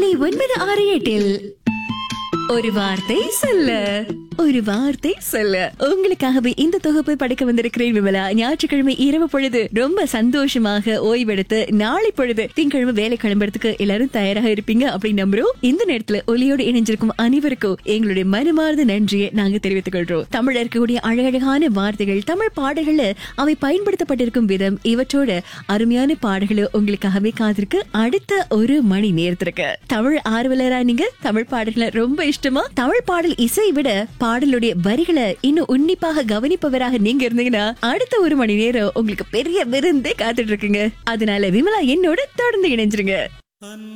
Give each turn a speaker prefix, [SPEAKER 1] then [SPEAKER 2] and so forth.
[SPEAKER 1] ஒலி ஒன்பது ஆறு எட்டில் ஒரு வார்த்தை சொல்ல ஒரு வார்த்தை சொல்ல உங்களுக்காகவே இந்த தொகுப்பை படைக்க வந்திருக்கிறேன் விமலா ஞாயிற்றுக்கிழமை இரவு பொழுது ரொம்ப சந்தோஷமாக ஓய்வெடுத்து நாளை பொழுது திங்கட்கிழமை வேலை கிளம்புறதுக்கு எல்லாரும் தயாராக இருப்பீங்க அப்படின்னு நம்புறோம் இந்த நேரத்துல ஒலியோடு இணைஞ்சிருக்கும் அனைவருக்கும் எங்களுடைய மனமார்ந்த நன்றியை நாங்க தெரிவித்துக் கொள்றோம் தமிழ்ல இருக்கக்கூடிய அழகழகான வார்த்தைகள் தமிழ் பாடல்கள்ல அவை பயன்படுத்தப்பட்டிருக்கும் விதம் இவற்றோட அருமையான பாடல்கள் உங்களுக்காகவே காத்திருக்கு அடுத்த ஒரு மணி நேரத்திற்கு தமிழ் ஆர்வலரா நீங்க தமிழ் பாடல்களை ரொம்ப இஷ்டமா தமிழ் பாடல் இசை விட பாடலுடைய வரிகளை இன்னும் உன்னிப்பாக கவனிப்பவராக நீங்க இருந்தீங்கன்னா அடுத்த ஒரு மணி நேரம் உங்களுக்கு பெரிய விருந்தே காத்துட்டு இருக்குங்க அதனால விமலா என்னோட தொடர்ந்து இணைஞ்சிருங்க